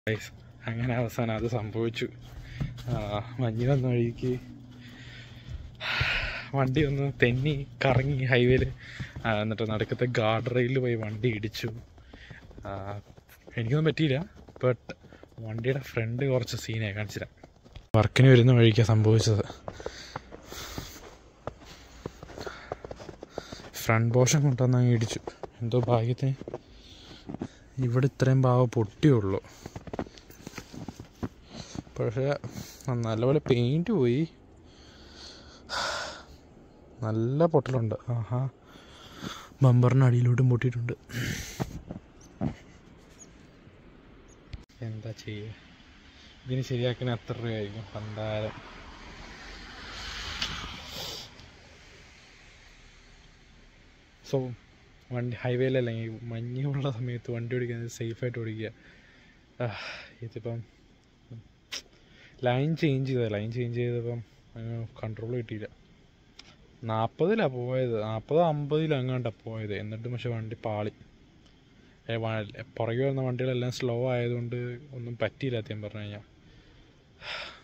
Guys, അങ്ങനെ അവസാനം അത് സംഭവിച്ചു ആ, മഞ്ഞ് വന്ന വഴിക്ക് വണ്ടി ഒന്ന് തെന്നി കറങ്ങി ഹൈവേയിൽ എന്നിട്ട് നടുക്കത്തെ ഗാർഡ് റെയിലിൽ പോയി വണ്ടി ഇടിച്ചു ആ, എനിക്കൊന്നും പറ്റിയില്ല ബട്ട് വണ്ടിയുടെ ഫ്രണ്ട് കുറച്ച് സീനായി കാണിച്ചില്ല വർക്കിന് വരുന്ന വഴിക്കാണ് സംഭവിച്ചത് ഫ്രണ്ട് പോർഷൻ കൊണ്ടുവന്ന് അങ്ങ് ഇടിച്ചു എന്തോ ഭാഗ്യത്തിന് ഇവിടെ ഇത്രയും ഭാഗം പൊട്ടിയുള്ളൂ പക്ഷേ നല്ലപോലെ പെയിൻറ്റ് പോയി നല്ല പൊട്ടലുണ്ട് ആഹാ ബമ്പറിന് അടിയിലോട്ടും പൊട്ടിയിട്ടുണ്ട് എന്താ ചെയ്യുക ഇതിന് ശരിയാക്കണ എത്ര രൂപയായിരിക്കും പണ്ടാരം സോ വണ്ടി ഹൈവേയിലല്ലെങ്കിൽ മഞ്ഞുള്ള സമയത്ത് വണ്ടി ഓടിക്കുന്നത് സേഫായിട്ട് ഓടിക്കുക ആ, ഇതിപ്പം ലൈൻ ചേഞ്ച് ചെയ്ത ലൈൻ ചേഞ്ച് ചെയ്തപ്പം കൺട്രോൾ കിട്ടിയില്ല നാൽപ്പതിലാണ് പോയത് നാൽപ്പത് അമ്പതിലും എങ്ങാണ്ടാണ് പോയത് എന്നിട്ടും പക്ഷെ വണ്ടി പാളി ഏ, വ- പുറകെ വരുന്ന വണ്ടികളെല്ലാം സ്ലോ ആയതുകൊണ്ട് ഒന്നും പറ്റിയില്ല സത്യം പറഞ്ഞു കഴിഞ്ഞാൽ